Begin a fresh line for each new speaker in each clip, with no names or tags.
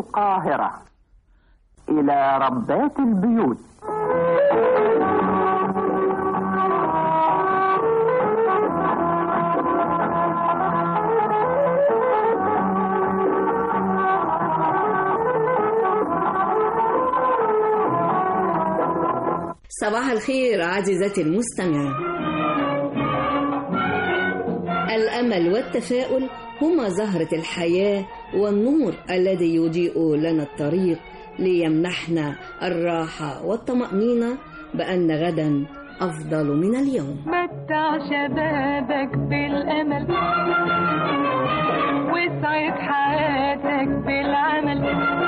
القاهرة إلى ربات البيوت
صباح الخير عزيزتي المستمعة الأمل والتفاؤل هما زهرة الحياة والنور الذي يضيء لنا الطريق ليمنحنا الراحة والطمأنينة بأن غدا أفضل من اليوم
متع شبابك بالأمل واسعد حياتك بالعمل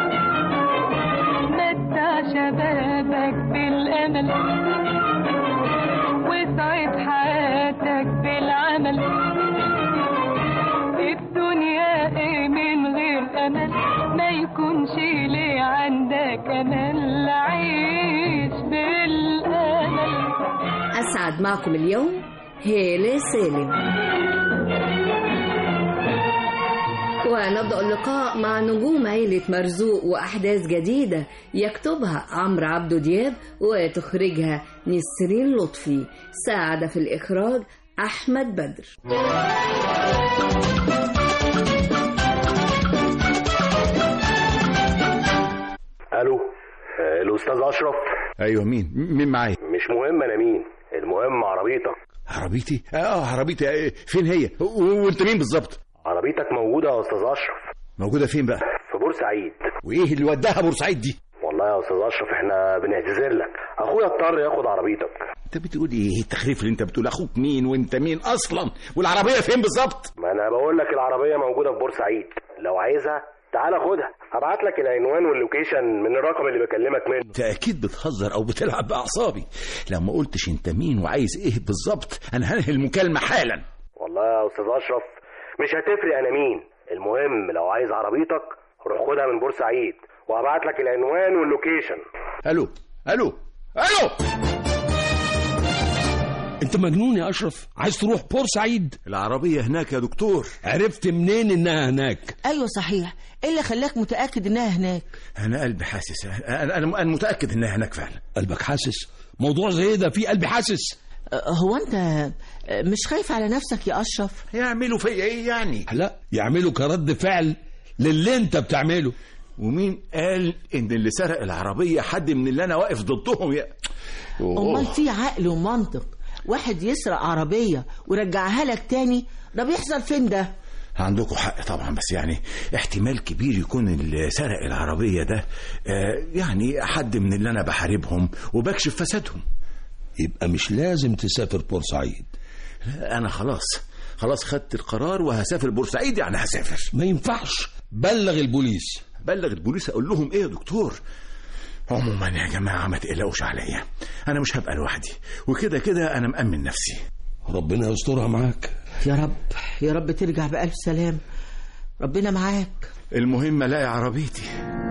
متع شبابك بالأمل واسعد حياتك بالعمل الدنيا ايه من غير أمل ما يكونش ليه عندك أمل عيش بالأمل
أسعد معكم اليوم هيلة سالم ونبدأ اللقاء مع نجوم عيلة مرزوق وأحداث جديدة يكتبها عمرو عبدو دياب وتخرجها نسرين لطفي ساعد في الإخراج أحمد بدر
الو آه، الاستاذ اشرف
ايوه مين مين معايا
مش مهم انا مين المهم عربيتك
عربيتي اه عربيتي آه، فين هي و- وانت مين بالظبط
عربيتك موجوده يا استاذ اشرف
موجوده فين بقى
في بورسعيد
وايه اللي وداها بورسعيد دي
والله يا استاذ اشرف احنا بنعتذر لك اخويا اضطر ياخد عربيتك
انت بتقول ايه التخريف اللي انت بتقول اخوك مين وانت مين اصلا والعربيه فين بالظبط
ما انا بقول لك العربيه موجوده في بورسعيد لو عايزها تعال خدها هبعت لك العنوان واللوكيشن من الرقم اللي بكلمك منه
انت اكيد بتهزر او بتلعب باعصابي لو ما قلتش انت مين وعايز ايه بالظبط انا هنهي المكالمه حالا
والله يا استاذ اشرف مش هتفرق انا مين المهم لو عايز عربيتك روح خدها من بورسعيد وهبعت لك العنوان واللوكيشن
الو الو الو
انت مجنون يا اشرف عايز تروح بورسعيد
العربيه هناك يا دكتور
عرفت منين انها هناك
ايوه صحيح ايه اللي خلاك متاكد انها هناك
انا قلبي حاسس انا انا انا متاكد انها هناك فعلا
قلبك حاسس موضوع زي ده فيه قلبي حاسس
أه، هو انت أه، مش خايف على نفسك يا اشرف
يعملوا فيا ايه يعني
لا يعملوا كرد فعل للي انت بتعمله
ومين قال ان اللي سرق العربيه حد من اللي انا واقف ضدهم يا
امال في عقل ومنطق واحد يسرق عربيه ويرجعها لك تاني ده بيحصل فين ده
عندكم حق طبعا بس يعني احتمال كبير يكون اللي سرق العربيه ده آه، يعني حد من اللي انا بحاربهم وبكشف فسادهم
يبقى مش لازم تسافر بورسعيد
انا خلاص خلاص خدت القرار وهسافر بورسعيد يعني هسافر
ما ينفعش بلغ البوليس
بلغ البوليس اقول لهم ايه يا دكتور عموما يا جماعه ما تقلقوش عليا انا مش هبقى لوحدي وكده كده انا مأمن نفسي
ربنا يسترها معاك
يا رب يا رب ترجع بألف سلام ربنا معاك
المهم الاقي عربيتي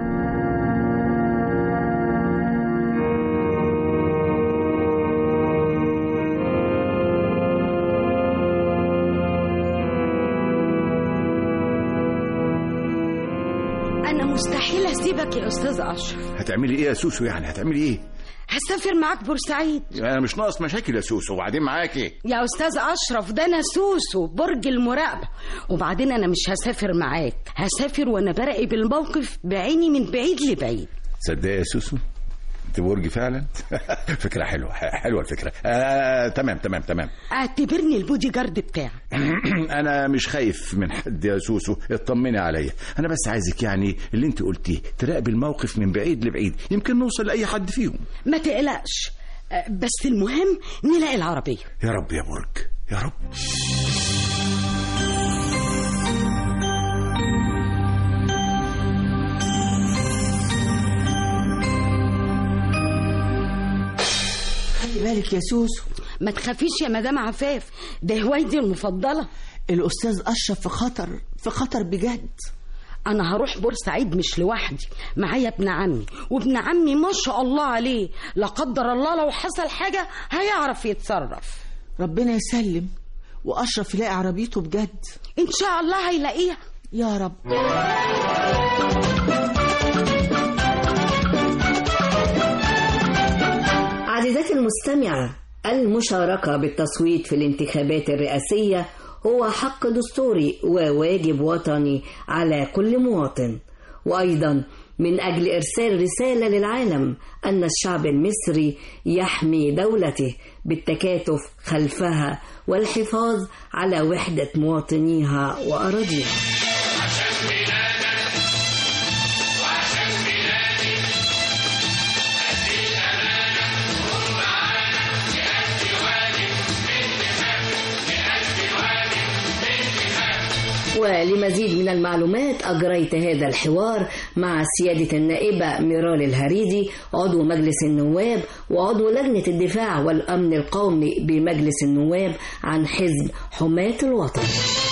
أنا مستحيل أسيبك يا أستاذ أشرف
هتعملي ايه يا سوسو يعني هتعملي ايه
هسافر معاك بورسعيد
انا مش ناقص مشاكل يا سوسو وبعدين معاكي
يا أستاذ أشرف ده أنا سوسو برج المراقبة وبعدين أنا مش هسافر معاك هسافر وأنا براقب الموقف بعيني من بعيد لبعيد
تصدقي يا سوسو انت برج فعلا فكره حلوه حلوه الفكره آه تمام تمام تمام
اعتبرني البودي جارد بتاعك
انا مش خايف من حد يا سوسو اطمني عليا انا بس عايزك يعني اللي انت قلتيه تراقبي الموقف من بعيد لبعيد يمكن نوصل لاي حد فيهم
ما تقلقش أه، بس المهم نلاقي العربية
يا رب يا برج يا رب
خلي بالك يا سوسو
ما تخافيش يا مدام عفاف ده هوايتي المفضلة
الأستاذ أشرف في خطر في خطر بجد
أنا هروح بورسعيد مش لوحدي معايا ابن عمي وابن عمي ما شاء الله عليه لا قدر الله لو حصل حاجة هيعرف يتصرف
ربنا يسلم وأشرف يلاقي عربيته بجد
إن شاء الله هيلاقيها
يا رب
المستمعة المشاركة بالتصويت في الانتخابات الرئاسية هو حق دستوري وواجب وطني على كل مواطن وأيضا من أجل إرسال رسالة للعالم أن الشعب المصري يحمي دولته بالتكاتف خلفها والحفاظ على وحدة مواطنيها وأراضيها ولمزيد من المعلومات أجريت هذا الحوار مع سيادة النائبة ميرال الهريدي عضو مجلس النواب وعضو لجنة الدفاع والأمن القومي بمجلس النواب عن حزب حماة الوطن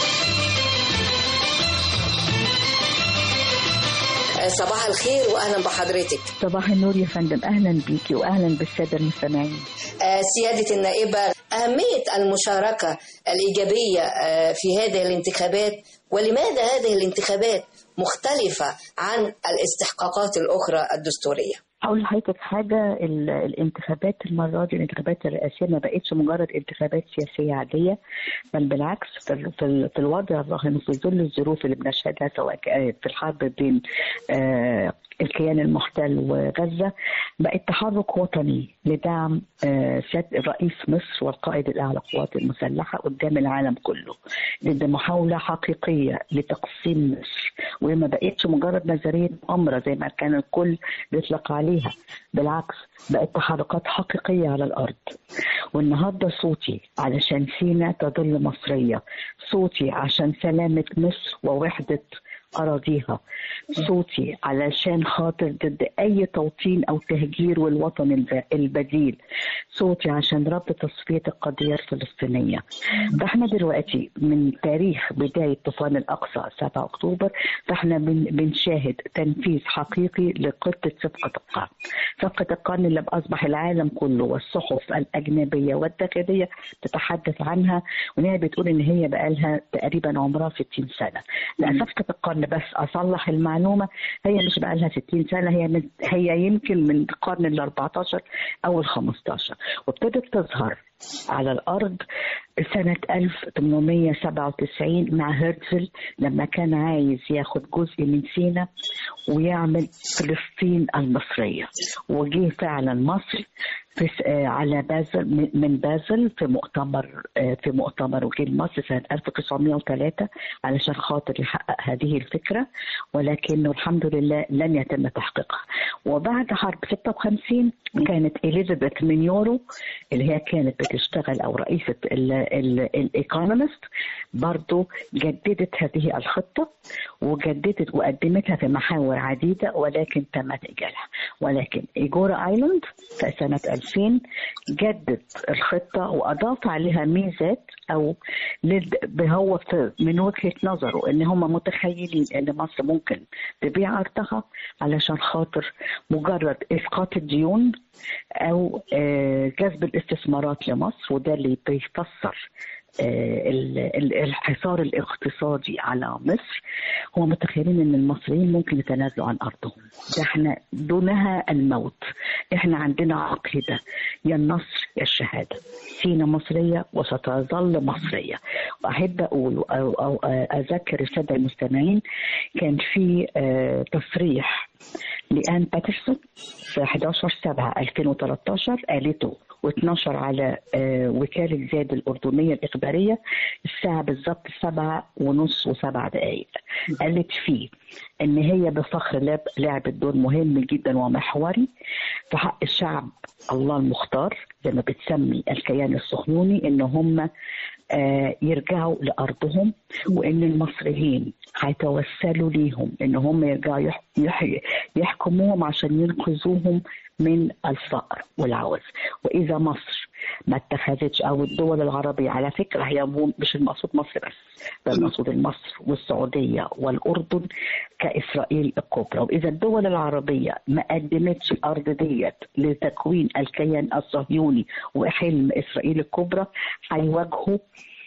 صباح الخير وأهلا بحضرتك
صباح النور يا فندم اهلا بيكي واهلا بالساده المستمعين
سيادة النائبة أهمية المشاركة الإيجابية في هذه الانتخابات ولماذا هذه الانتخابات مختلفة عن الاستحقاقات الأخرى الدستورية
هقول لحضرتك حاجه ال- الانتخابات المره دي الانتخابات الرئاسيه ما بقتش مجرد انتخابات سياسيه عاديه بل بالعكس في, ال- في, ال- في الوضع الراهن وفي ظل الظروف اللي بنشهدها سواء كانت في الحرب بين آه الكيان المحتل وغزه بقت تحرك وطني لدعم آه، سياده رئيس مصر والقائد الاعلى للقوات المسلحه قدام العالم كله ضد محاوله حقيقيه لتقسيم مصر وهي ما بقتش مجرد نظريه مؤامره زي ما كان الكل بيطلق عليها بالعكس بقت تحركات حقيقيه على الارض والنهارده صوتي علشان سينا تظل مصريه صوتي عشان سلامه مصر ووحده أراضيها صوتي علشان خاطر ضد أي توطين أو تهجير والوطن الب- البديل صوتي عشان ربط تصفية القضية الفلسطينية فاحنا دلوقتي من تاريخ بداية طوفان الأقصى 7 أكتوبر فاحنا بن- بنشاهد تنفيذ حقيقي لخطة صفقة القرن صفقة القرن اللي أصبح العالم كله والصحف الأجنبية والداخلية تتحدث عنها وإن هي بتقول إن هي بقالها تقريبا عمرها 60 سنة لا صفقة القرن بس أصلح المعلومة هي مش بقالها 60 سنة هي من هي يمكن من القرن ال 14 أو ال 15 وابتدت تظهر على الأرض سنة 1897 مع هرتزل لما كان عايز ياخد جزء من سينا ويعمل فلسطين المصرية وجه فعلا مصر في س- آه، على بازل من- من بازل في مؤتمر آه، في مؤتمر وكيل مصر سنة 1903 علشان خاطر يحقق هذه الفكرة ولكنه الحمد لله لم يتم تحقيقها وبعد حرب 56 كانت إليزابيث مينيورو اللي هي كانت بتشتغل أو رئيسة الإيكونومست برضو جددت هذه الخطة وجددت وقدمتها في محاور عديدة ولكن تم تأجيلها ولكن إيجورا آيلاند في سنة 2000 جدد الخطة وأضاف عليها ميزات أو لل- هو في- من وجهة نظره إن هم متخيلين إن مصر ممكن تبيع أرضها علشان خاطر مجرد إسقاط الديون أو آه، جذب الاستثمارات لمصر وده اللي بيفسر آه، ال- ال- الحصار الاقتصادي على مصر هم متخيلين ان المصريين ممكن يتنازلوا عن ارضهم ده احنا دونها الموت احنا عندنا عقيده يا النصر يا الشهاده سينا مصريه وستظل مصريه واحب اقول او, أو اذكر الساده المستمعين كان في آه، تصريح لآن باترسون في 11 7 2013 قالته واتنشر على آه، وكالة زاد الأردنية الإخبارية الساعة بالظبط سبعة ونص وسبع دقايق قالت فيه إن هي بفخر لعب- لعبت دور مهم جدا ومحوري في حق الشعب الله المختار زي ما بتسمي الكيان الصهيوني إن هم آه، يرجعوا لأرضهم وإن المصريين هيتوسلوا ليهم إن هم يرجعوا يح- يح- يحكموهم عشان ينقذوهم من الفقر والعوز وإذا مصر ما اتخذتش أو الدول العربية على فكرة هي مو- مش المقصود مصر بس ده المقصود مصر والسعودية والأردن كإسرائيل الكبرى وإذا الدول العربية ما قدمتش الأرض ديت لتكوين الكيان الصهيوني وحلم إسرائيل الكبرى هيواجهوا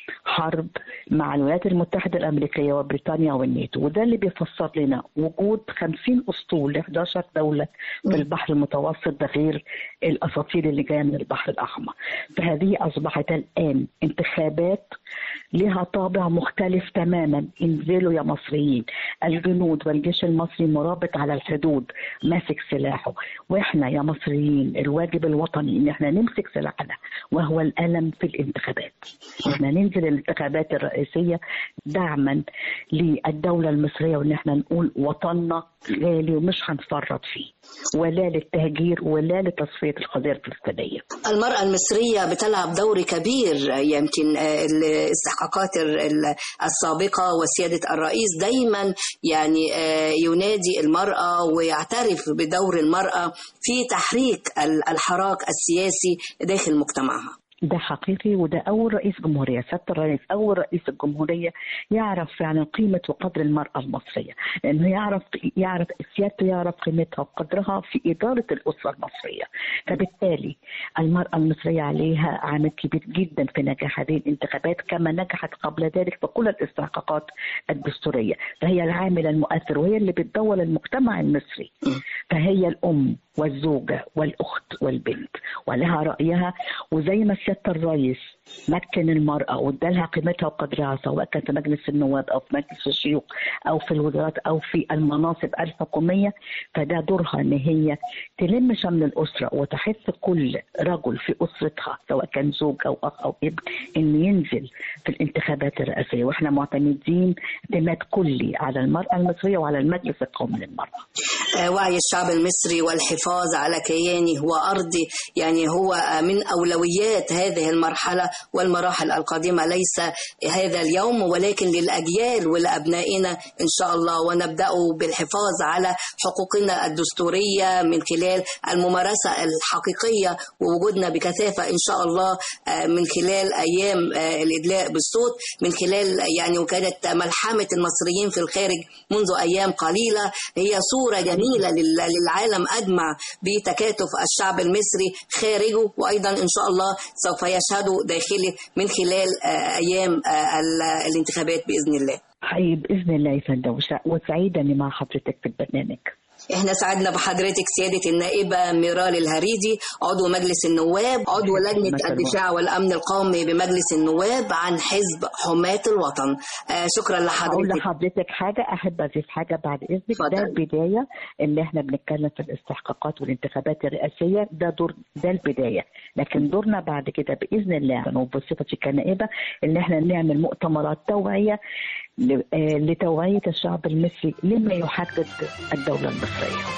حرب مع الولايات المتحدة الأمريكية وبريطانيا والناتو وده اللي بيفسر لنا وجود 50 أسطول ل 11 دولة في البحر المتوسط ده غير الأساطيل اللي جاية من البحر الأحمر فهذه أصبحت الآن انتخابات لها طابع مختلف تماما انزلوا يا مصريين الجنود والجيش المصري مرابط على الحدود ماسك سلاحه واحنا يا مصريين الواجب الوطني ان احنا نمسك سلاحنا وهو الالم في الانتخابات احنا ننزل الانتخابات الرئيسيه دعما للدوله المصريه وان احنا نقول وطننا غالي ومش هنفرط فيه ولا للتهجير ولا لتصفيه القضيه الفلسطينيه
المرأة المصرية بتلعب دور كبير يمكن آه، الاستحقاقات ال- ال- السابقة وسيادة الرئيس دايما يعني آه، ينادي المرأة ويعترف بدور المرأة في تحريك ال- الحراك السياسي داخل مجتمعها
ده حقيقي وده أول رئيس جمهورية سيادة الرئيس أول رئيس الجمهورية يعرف فعلا قيمة وقدر المرأة المصرية لأنه يعرف يعرف سيادته يعرف قيمتها وقدرها في إدارة الأسرة المصرية فبالتالي المرأة المصرية عليها عامل كبير جدا في نجاح هذه الانتخابات كما نجحت قبل ذلك في كل الاستحقاقات الدستورية فهي العامل المؤثر وهي اللي بتدور المجتمع المصري فهي الأم والزوجة والأخت والبنت ولها رأيها وزي ما سيادة الرئيس مكن المرأة وادالها قيمتها وقدرها سواء كان في مجلس النواب أو في مجلس الشيوخ أو في الوزارات أو في المناصب الحكومية فده دورها إن هي تلم شمل الأسرة وتحث كل رجل في أسرتها سواء كان زوج أو أخ أو ابن إن ينزل في الانتخابات الرئاسية وإحنا معتمدين اعتماد كلي على المرأة المصرية وعلى المجلس القومي للمرأة
آه، وعي الشعب المصري والحفاظ على كيانه وأرضه يعني هو آه، من أولويات هذه المرحلة والمراحل القادمة ليس هذا اليوم ولكن للأجيال ولأبنائنا إن شاء الله ونبدأ بالحفاظ على حقوقنا الدستورية من خلال الممارسة الحقيقية ووجودنا بكثافة إن شاء الله آه، من خلال أيام آه، الإدلاء بالصوت من خلال يعني وكانت ملحمة المصريين في الخارج منذ أيام قليلة هي صورة جميلة لل- للعالم أجمع بتكاتف الشعب المصري خارجه وأيضا إن شاء الله سوف يشهدوا داخله من خلال آه، أيام آه، ال- الانتخابات بإذن الله
حقيقي بإذن الله يا فندم وسع- وسعيدة إني مع حضرتك في البرنامج
احنا سعدنا بحضرتك سيادة النائبة ميرال الهريدي عضو مجلس النواب عضو لجنة
مثل
الدفاع والأمن القومي بمجلس النواب عن حزب حماة الوطن آه شكرا
أقول
لحضرتك
لحضرتك حاجة أحب أضيف حاجة بعد إذنك
اتفضل.
ده البداية اللي إحنا بنتكلم في الاستحقاقات والانتخابات الرئاسية ده دور ده البداية لكن دورنا بعد كده بإذن الله وبصفتي كنائبة إن إحنا نعمل مؤتمرات توعية ل- آه، لتوعية الشعب المصري لما يحدد الدولة المصرية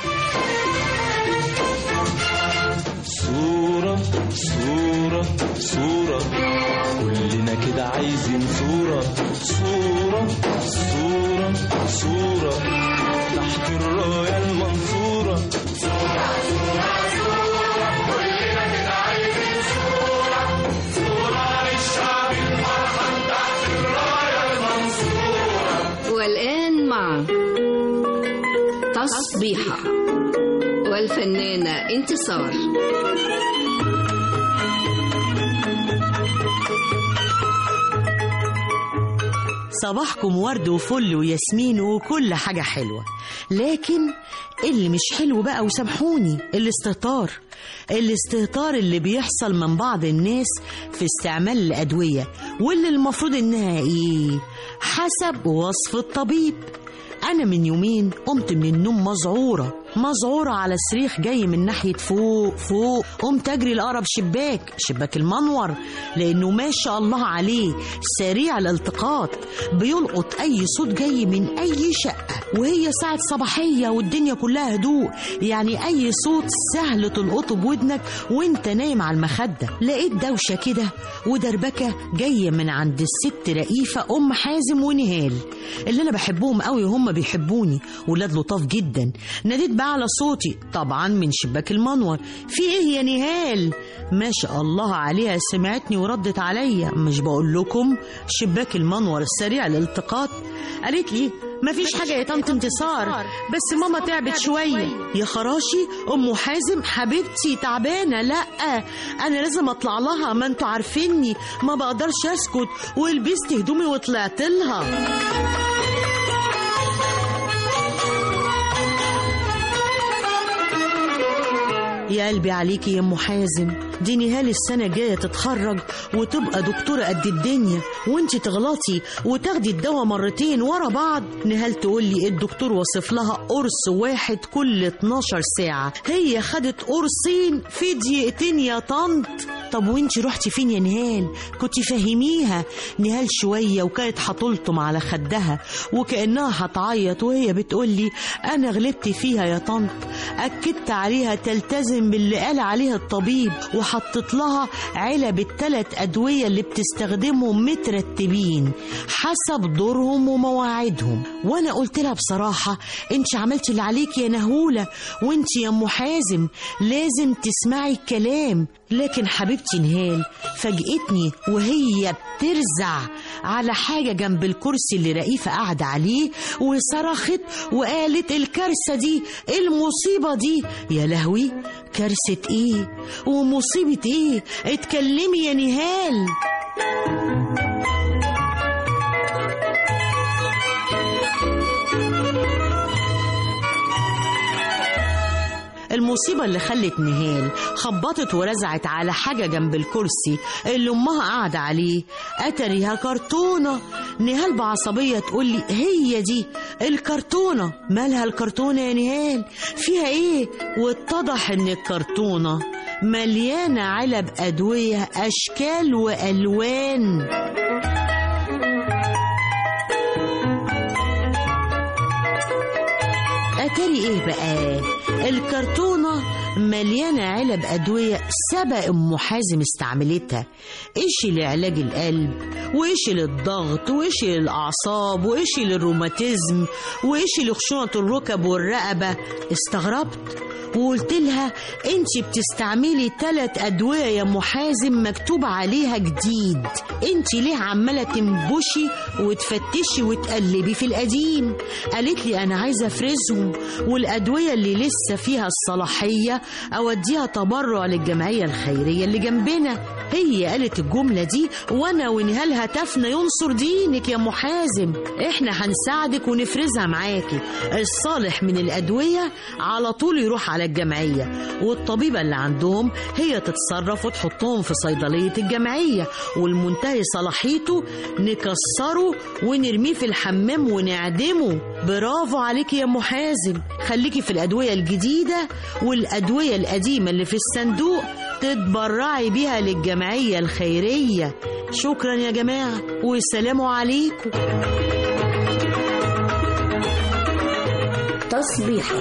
صورة صورة صورة كلنا كده عايزين صورة صورة صورة صورة تحت الراية المنصورة صورة صورة صورة كلنا كده عايزين صورة صورة للشعب الفرحان تحت الراية المنصورة
والآن مع تصبيحة والفنانة انتصار
صباحكم ورد وفل وياسمين وكل حاجة حلوة لكن اللي مش حلو بقى وسامحوني الاستهتار الاستهتار اللي بيحصل من بعض الناس في استعمال الأدوية واللي المفروض إنها إيه حسب وصف الطبيب أنا من يومين قمت من النوم مذعورة مذعورة على صريخ جاي من ناحية فوق فوق قمت أجري لأقرب شباك شباك المنور لأنه ما شاء الله عليه سريع الالتقاط بيلقط أي صوت جاي من أي شقة وهي ساعة صباحية والدنيا كلها هدوء يعني أي صوت سهل تلقطه بودنك وانت نايم على المخدة لقيت دوشة كده ودربكة جاية من عند الست رئيفة أم حازم ونهال اللي أنا بحبهم قوي وهم بيحبوني ولاد لطاف جدا ناديت بقى على صوتي طبعا من شباك المنور في ايه يا نهال ما شاء الله عليها سمعتني وردت عليا مش بقول لكم شباك المنور السريع الالتقاط قالت لي مفيش حاجة يا طنط انتصار بس ماما تعبت شوية يا خراشي أم حازم حبيبتي تعبانة لأ أنا لازم أطلع لها ما انتوا عارفيني ما بقدرش أسكت ولبست هدومي وطلعت لها يا قلبي عليكي يا ام حازم دي نهال السنة الجاية تتخرج وتبقى دكتورة قد الدنيا وانت تغلطي وتاخدي الدواء مرتين ورا بعض نهال تقول لي الدكتور وصف لها قرص واحد كل 12 ساعة هي خدت قرصين في دقيقتين يا طنط طب وانت رحتي فين يا نهال كنت فهميها نهال شوية وكانت هتلطم على خدها وكأنها هتعيط وهي بتقول لي أنا غلبت فيها يا طنط أكدت عليها تلتزم باللي قال عليها الطبيب وحطت لها علب الثلاث أدوية اللي بتستخدمهم مترتبين حسب دورهم ومواعيدهم وأنا قلت لها بصراحة أنت عملتي اللي عليك يا نهولة وأنت يا أم حازم لازم تسمعي الكلام لكن حبيبتي نهال فاجئتني وهي بترزع على حاجة جنب الكرسي اللي رئيفة قاعدة عليه وصرخت وقالت الكارثة دي المصيبة دي يا لهوي كارثة ايه ومصيبة ايه اتكلمي يا نهال المصيبة اللي خلت نهال خبطت ورزعت على حاجة جنب الكرسي اللي أمها قاعدة عليه أتريها كرتونة نهال بعصبية تقول لي هي دي الكرتونة مالها الكرتونة يا نهال فيها ايه واتضح ان الكرتونة مليانة علب أدوية أشكال وألوان أتاري إيه بقى؟ الكرتونة مليانة علب أدوية سبق أم حازم استعملتها إيش لعلاج القلب وإيش للضغط وإيش للأعصاب وإيش للروماتيزم وإيش لخشونة الركب والرقبة استغربت وقلت لها انت بتستعملي ثلاث ادويه يا ام حازم مكتوب عليها جديد انت ليه عماله تنبشي وتفتشي وتقلبي في القديم قالت لي انا عايزه افرزهم والادويه اللي لسه فيها الصلاحيه اوديها تبرع للجمعيه الخيريه اللي جنبنا هي قالت الجمله دي وانا ونهال هتفنا ينصر دينك يا ام حازم احنا هنساعدك ونفرزها معاكي الصالح من الادويه على طول يروح على الجمعيه والطبيبه اللي عندهم هي تتصرف وتحطهم في صيدليه الجمعيه والمنتهي صلاحيته نكسره ونرميه في الحمام ونعدمه برافو عليكي يا ام حازم خليكي في الادويه الجديده والادويه القديمه اللي في الصندوق تتبرعي بيها للجمعيه الخيريه شكرا يا جماعه والسلام عليكم
تصبيحة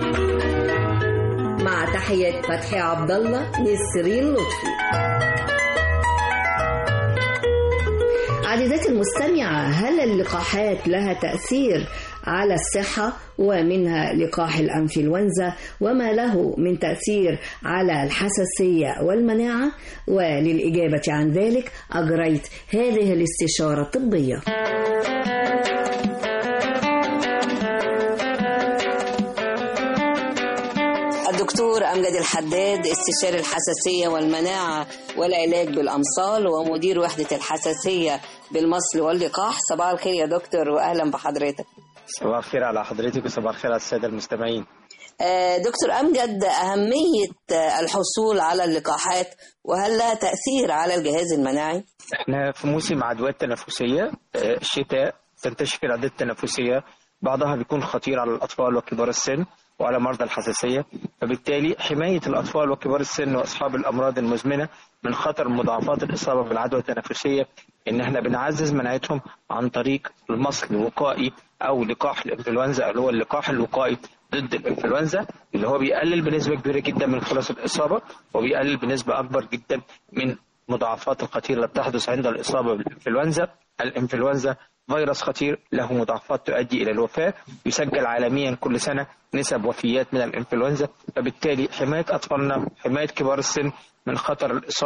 مع تحية فتحي عبد الله نسرين لطفي عزيزاتي المستمعة هل اللقاحات لها تأثير على الصحة ومنها لقاح الأنفلونزا وما له من تأثير على الحساسية والمناعة وللإجابة عن ذلك أجريت هذه الاستشارة الطبية
الدكتور أمجد الحداد استشاري الحساسية والمناعة والعلاج بالأمصال ومدير وحدة الحساسية بالمصل واللقاح صباح الخير يا دكتور وأهلا بحضرتك
صباح الخير على حضرتك وصباح الخير على السادة المستمعين
آه، دكتور أمجد أهمية آه، الحصول على اللقاحات وهل لها تأثير على الجهاز المناعي؟
احنا في موسم عدوات تنفسية آه، الشتاء تنتشر العدوات التنفسية بعضها بيكون خطير على الأطفال وكبار السن وعلى مرضى الحساسية فبالتالي حماية الأطفال وكبار السن وأصحاب الأمراض المزمنة من خطر مضاعفات الإصابة بالعدوى التنفسية إن احنا بنعزز مناعتهم عن طريق المصل الوقائي أو لقاح الإنفلونزا اللي هو اللقاح الوقائي ضد الإنفلونزا اللي هو بيقلل بنسبة كبيرة جدا من فرص الإصابة وبيقلل بنسبة أكبر جدا من مضاعفات الخطيرة اللي بتحدث عند الإصابة بالإنفلونزا الإنفلونزا فيروس خطير له مضاعفات تؤدي إلى الوفاة يسجل عالميا كل سنة نسب وفيات من الإنفلونزا فبالتالي حماية أطفالنا حماية كبار السن من خطر الإصابة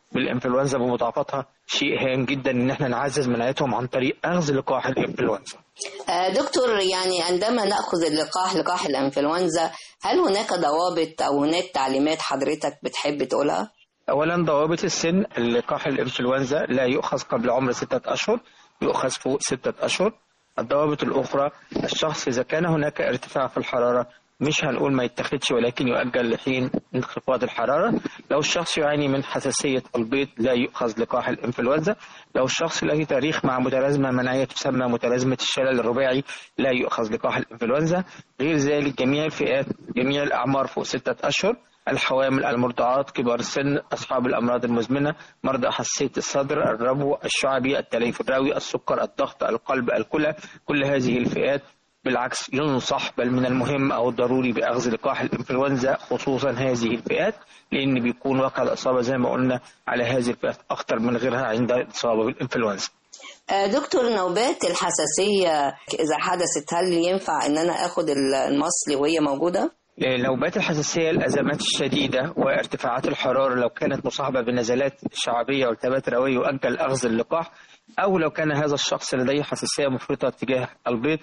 بالانفلونزا بمضاعفاتها شيء هام جدا ان احنا نعزز مناعتهم عن طريق اخذ لقاح الانفلونزا
آه، دكتور يعني عندما نأخذ اللقاح لقاح الإنفلونزا هل هناك ضوابط أو هناك تعليمات حضرتك بتحب تقولها؟
اولا ضوابط السن لقاح الانفلونزا لا يؤخذ قبل عمر ستة اشهر يؤخذ فوق ستة اشهر الضوابط الاخرى الشخص اذا كان هناك ارتفاع في الحراره مش هنقول ما يتخذش ولكن يؤجل لحين انخفاض الحرارة لو الشخص يعاني من حساسية البيض لا يؤخذ لقاح الإنفلونزا لو الشخص له تاريخ مع متلازمة مناعية تسمى متلازمة الشلل الرباعي لا يؤخذ لقاح الإنفلونزا غير ذلك جميع الفئات جميع الأعمار فوق ستة أشهر الحوامل المرضعات كبار السن أصحاب الأمراض المزمنة مرضى حساسية الصدر الربو الشعبي التليف الرئوي السكر الضغط القلب الكلى كل هذه الفئات بالعكس ينصح بل من المهم أو الضروري بأخذ لقاح الإنفلونزا خصوصا هذه الفئات لأن بيكون واقع الإصابة زي ما قلنا على هذه الفئات أخطر من غيرها عند الإصابة بالإنفلونزا
آه، دكتور نوبات الحساسية إذا حدثت هل ينفع إن أنا أخد المصل وهي موجودة؟
نوبات الحساسية الأزمات الشديدة وارتفاعات الحرارة لو كانت مصاحبة بنزلات شعبية والتهابات رئوية يؤجل أخذ اللقاح أو لو كان هذا الشخص لديه حساسية مفرطة تجاه البيض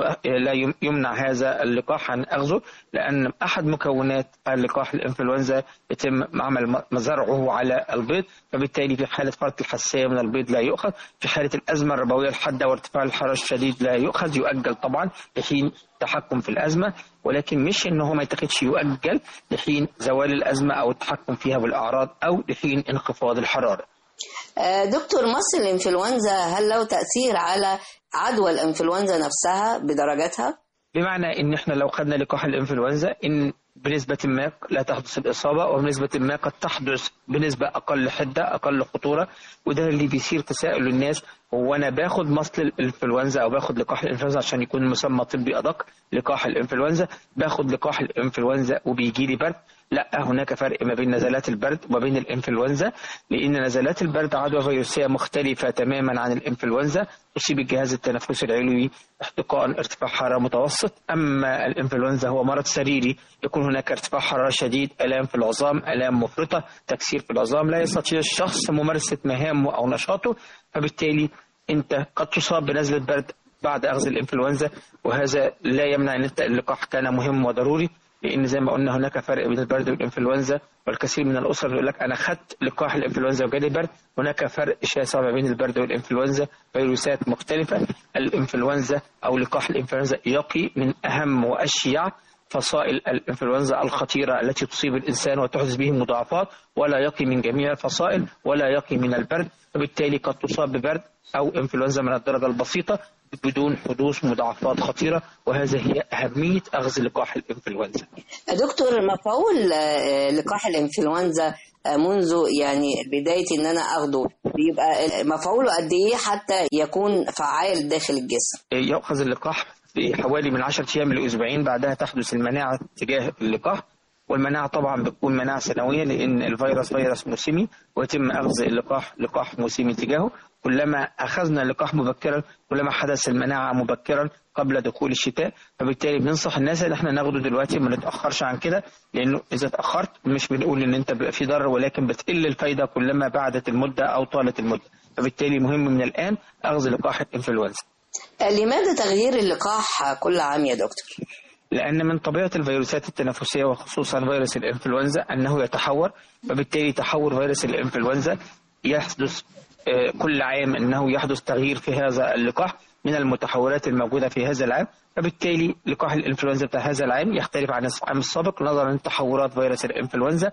لا يمنع هذا اللقاح عن أخذه لأن أحد مكونات اللقاح الإنفلونزا يتم عمل مزرعه على البيض فبالتالي في حالة فرط الحساسية من البيض لا يؤخذ في حالة الأزمة الربوية الحادة وارتفاع الحرارة الشديد لا يؤخذ يؤجل طبعا لحين التحكم في الأزمة ولكن مش إن هو ما يتاخدش يؤجل لحين زوال الأزمة أو التحكم فيها بالأعراض أو لحين انخفاض الحرارة
آه، دكتور مصر الإنفلونزا هل له تأثير على عدوى الإنفلونزا نفسها بدرجاتها؟
بمعنى ان احنا لو خدنا لقاح الانفلونزا ان بنسبة ما لا تحدث الإصابة وبنسبة ما قد تحدث بنسبة أقل حدة أقل خطورة وده اللي بيثير تساؤل الناس هو أنا باخد مصل الإنفلونزا أو باخد لقاح الإنفلونزا عشان يكون مسمى طبي أدق لقاح الإنفلونزا باخد لقاح الإنفلونزا وبيجي لي برد لا هناك فرق ما بين نزلات البرد وما بين الانفلونزا لان نزلات البرد عدوى فيروسيه مختلفه تماما عن الانفلونزا تصيب الجهاز التنفسي العلوي احتقان ارتفاع حراره متوسط اما الانفلونزا هو مرض سريري يكون هناك ارتفاع حراره شديد الام في العظام الام مفرطه تكسير في العظام لا يستطيع الشخص ممارسه مهامه او نشاطه فبالتالي انت قد تصاب بنزله برد بعد اخذ الانفلونزا وهذا لا يمنع ان اللقاح كان مهم وضروري لان زي ما قلنا هناك فرق بين البرد والانفلونزا والكثير من الاسر يقول لك انا خدت لقاح الانفلونزا وجالي برد هناك فرق شاسع ما بين البرد والانفلونزا فيروسات مختلفه الانفلونزا او لقاح الانفلونزا يقي من اهم واشيع فصائل الانفلونزا الخطيره التي تصيب الانسان وتحدث به مضاعفات ولا يقي من جميع الفصائل ولا يقي من البرد وبالتالي قد تصاب ببرد او انفلونزا من الدرجه البسيطه بدون حدوث مضاعفات خطيره وهذا هي اهميه اخذ لقاح الانفلونزا.
دكتور مفعول آه، لقاح الانفلونزا آه، منذ يعني بداية ان انا اخده بيبقى مفعوله قد ايه حتى يكون فعال داخل الجسم
يؤخذ اللقاح في حوالي من 10 ايام لاسبوعين بعدها تحدث المناعه تجاه اللقاح والمناعه طبعا بتكون مناعه سنويه لان الفيروس فيروس موسمي ويتم اخذ اللقاح لقاح موسمي تجاهه كلما اخذنا اللقاح مبكرا كلما حدث المناعه مبكرا قبل دخول الشتاء فبالتالي بننصح الناس ان احنا ناخده دلوقتي ما نتاخرش عن كده لانه اذا اتاخرت مش بنقول ان انت بيبقى في ضرر ولكن بتقل الفايده كلما بعدت المده او طالت المده فبالتالي مهم من الان اخذ لقاح الانفلونزا
آه، لماذا تغيير اللقاح كل عام يا دكتور؟
لأن من طبيعة الفيروسات التنفسية وخصوصا فيروس الإنفلونزا أنه يتحور فبالتالي تحور فيروس الإنفلونزا يحدث آه، كل عام أنه يحدث تغيير في هذا اللقاح من المتحورات الموجودة في هذا العام فبالتالي لقاح الإنفلونزا بتاع هذا العام يختلف عن العام السابق نظرا لتحورات فيروس الإنفلونزا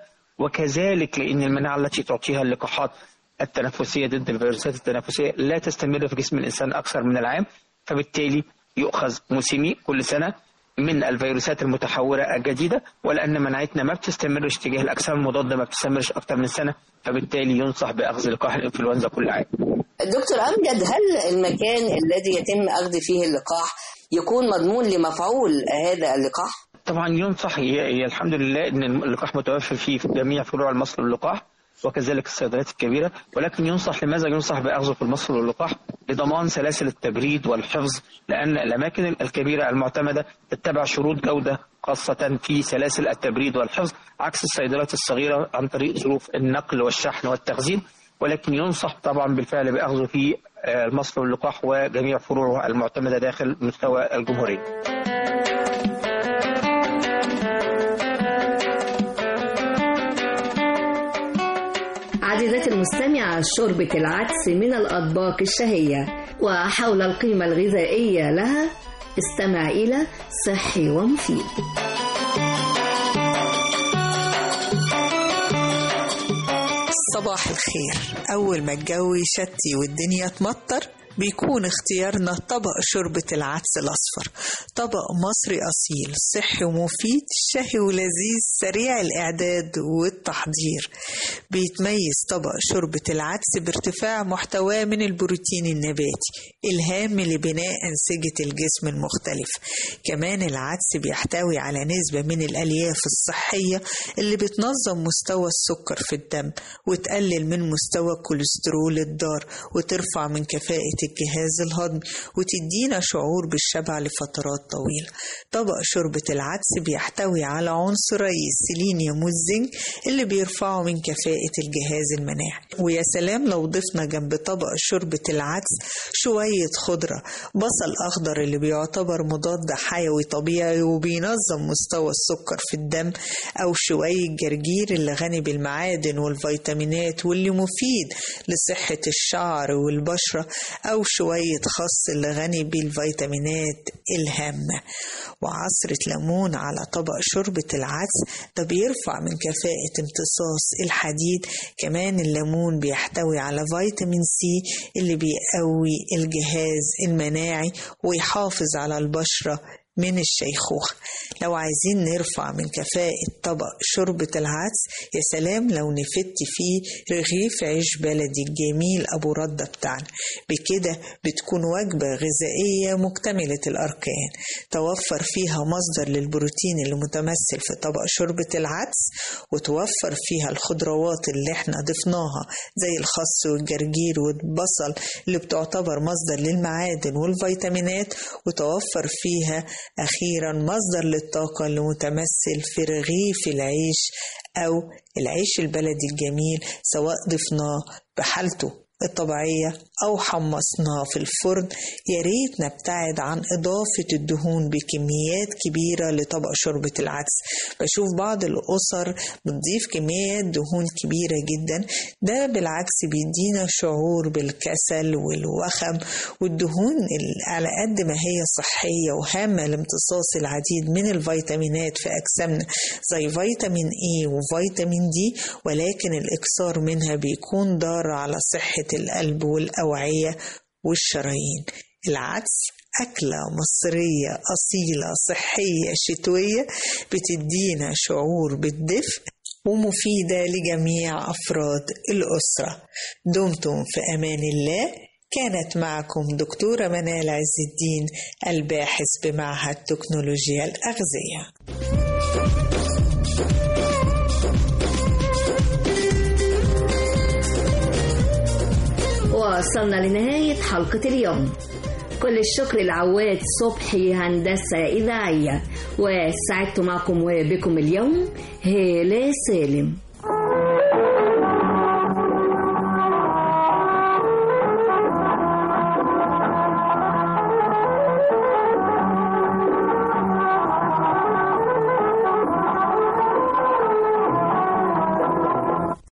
وكذلك لأن المناعة التي تعطيها اللقاحات التنفسية ضد الفيروسات التنفسية لا تستمر في جسم الإنسان أكثر من العام فبالتالي يؤخذ موسمي كل سنة من الفيروسات المتحورة الجديدة ولأن مناعتنا ما بتستمرش تجاه الأجسام المضادة ما بتستمرش أكثر من سنة فبالتالي ينصح بأخذ لقاح الإنفلونزا كل عام
دكتور أمجد هل المكان الذي يتم أخذ فيه اللقاح يكون مضمون لمفعول هذا اللقاح؟
طبعا ينصح هي, هي الحمد لله ان اللقاح متوفر فيه في جميع فروع المصل واللقاح وكذلك الصيدليات الكبيرة ولكن ينصح لماذا ينصح بأخذه في المصل واللقاح لضمان سلاسل التبريد والحفظ لأن الأماكن الكبيرة المعتمدة تتبع شروط جودة خاصة في سلاسل التبريد والحفظ عكس الصيدليات الصغيرة عن طريق ظروف النقل والشحن والتخزين ولكن ينصح طبعا بالفعل بأخذه في آه، المصل واللقاح وجميع فروعه المعتمدة داخل مستوى الجمهورية
عزيزتي المستمعة شوربة العدس من الأطباق الشهية وحول القيمة الغذائية لها استمع إلى صحي ومفيد
صباح الخير أول ما الجو يشتي والدنيا تمطر بيكون اختيارنا طبق شوربة العدس الأصفر طبق مصري أصيل صحي ومفيد شهي ولذيذ سريع الإعداد والتحضير بيتميز طبق شوربة العدس بارتفاع محتواه من البروتين النباتي الهام لبناء أنسجة الجسم المختلف كمان العدس بيحتوي على نسبة من الألياف الصحية اللي بتنظم مستوى السكر في الدم وتقلل من مستوى الكوليسترول الضار وترفع من كفاءة الجهاز الهضمي وتدينا شعور بالشبع لفترات طويلة طبق شوربة العدس بيحتوي على عنصري السيلينيوم والزنك اللي بيرفعوا من كفاءة الجهاز المناعي ويا سلام لو ضفنا جنب طبق شوربة العدس شوية خضرة بصل أخضر اللي بيعتبر مضاد حيوي طبيعي وبينظم مستوى السكر في الدم أو شوية جرجير اللي غني بالمعادن والفيتامينات واللي مفيد لصحة الشعر والبشرة أو شوية خس اللي غني بالفيتامينات الهامة وعصرة ليمون على طبق شوربة العدس ده بيرفع من كفاءة امتصاص الحديد كمان الليمون بيحتوي على فيتامين سي اللي بيقوي الجهاز المناعي ويحافظ على البشرة من الشيخوخة لو عايزين نرفع من كفاءة طبق شوربة العدس يا سلام لو نفت فيه رغيف عيش بلدي الجميل أبو ردة بتاعنا بكده بتكون وجبة غذائية مكتملة الأركان توفر فيها مصدر للبروتين اللي متمثل في طبق شوربة العدس وتوفر فيها الخضروات اللي احنا ضفناها زي الخس والجرجير والبصل اللي بتعتبر مصدر للمعادن والفيتامينات وتوفر فيها أخيرا مصدر للطاقة اللي متمثل في رغيف العيش أو العيش البلدي الجميل سواء ضفناه بحالته الطبيعية أو حمصناه في الفرن يا ريت نبتعد عن إضافة الدهون بكميات كبيرة لطبق شوربة العدس بشوف بعض الأسر بتضيف كميات دهون كبيرة جدا ده بالعكس بيدينا شعور بالكسل والوخم والدهون ال- على قد ما هي صحية وهامة لامتصاص العديد من الفيتامينات في أجسامنا زي فيتامين إي وفيتامين دي ولكن الإكثار منها بيكون ضار على صحة القلب والأوعية والشرايين العدس أكلة مصرية أصيلة صحية شتوية بتدينا شعور بالدفء ومفيدة لجميع أفراد الأسرة دمتم في أمان الله كانت معكم دكتورة منال عز الدين الباحث بمعهد تكنولوجيا الأغذية
وصلنا لنهاية حلقة اليوم كل الشكر لعواد صبحي هندسة إذاعية وسعدت معكم وبكم اليوم هالة سالم